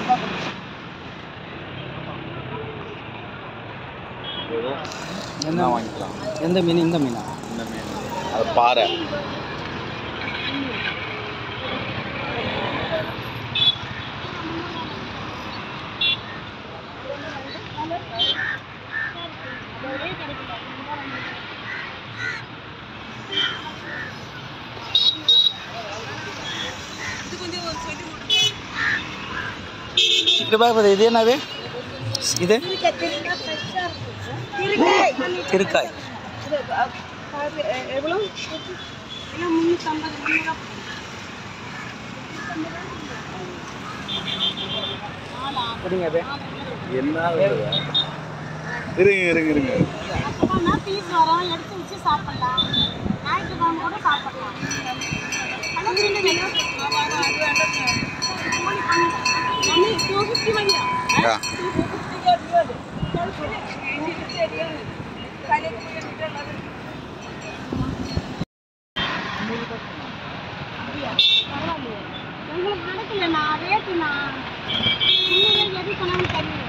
என்ன வாங்கிக்கலாம் எந்த மீன் இந்த மீனா இந்த மீன் அது பாறை இது பார்ப்பது இது என்னது இது திருக்காய் எவ்வளோ முந்நூற்றம்பது முந்நூறு எப்படிங்க அது என்ன இருங்க இருங்க இருங்க எப்போனா பீஸ் வரும் எடுத்து வச்சு சாப்பிடலாம் ஞாயிற்றுக்கிழமை கூட சாப்பிடலாம் ஆனால் சின்ன டூ ஃபிஃப்டி மணியா ஆ. எங்களுக்கு கிடைக்கலண்ணா ரேட்டுண்ணா முன்னூறு எது சொன்னாலும் தெரியும்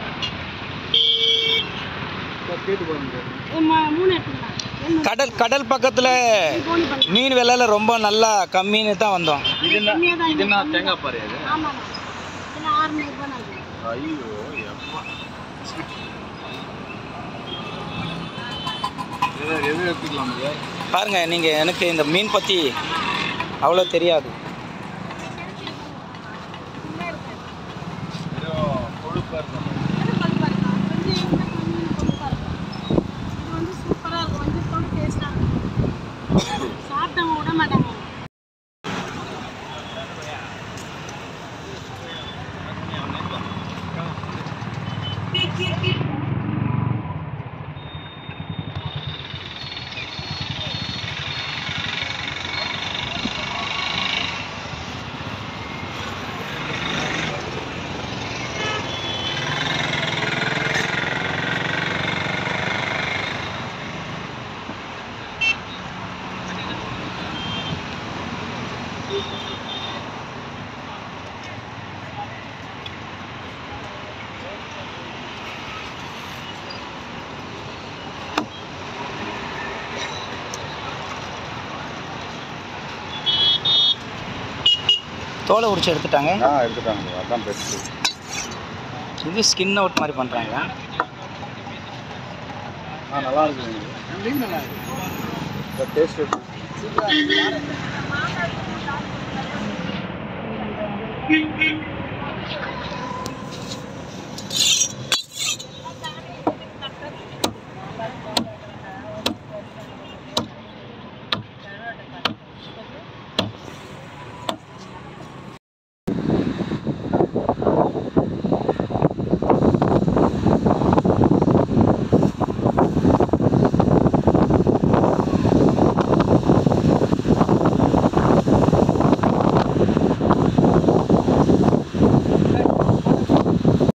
மூணு எடுத்துங்களா கடல் கடல் பக்கத்தில் போனி பண்ணி மீன் விலையில ரொம்ப நல்லா கம்மின்னு தான் வந்தோம் இது என்ன கம்மியாக தான் இது என்ன தேங்காய் பாறை அது ஆமாண்ணா இதில் ஆறுநூறுபா நான் ஐயோ எம்மா எது எது எடுத்துக்கலாம் இது பாருங்க நீங்கள் எனக்கு இந்த மீன் பற்றி அவ்வளோ தெரியாது ஏதோ கொழுப்பா இருக்கும் இது கொழுப்பா இருக்கா? கொஞ்சம் இந்த கொஞ்சம் கொழுப்பா இருக்கும். இது வந்து சூப்பரா இருக்கும். வந்து தொடு taste ஆ இருக்கும். சாப்பிட்டவங்க விட மாட்டாங்க தோலை உரிச்சு எடுத்துட்டாங்க ஆ எடுத்துட்டாங்க அதான் பெஸ்ட்டு இது ஸ்கின் அவுட் மாதிரி பண்ணுறாங்க ஆ நல்லா இருக்கு டேஸ்ட் Thank you.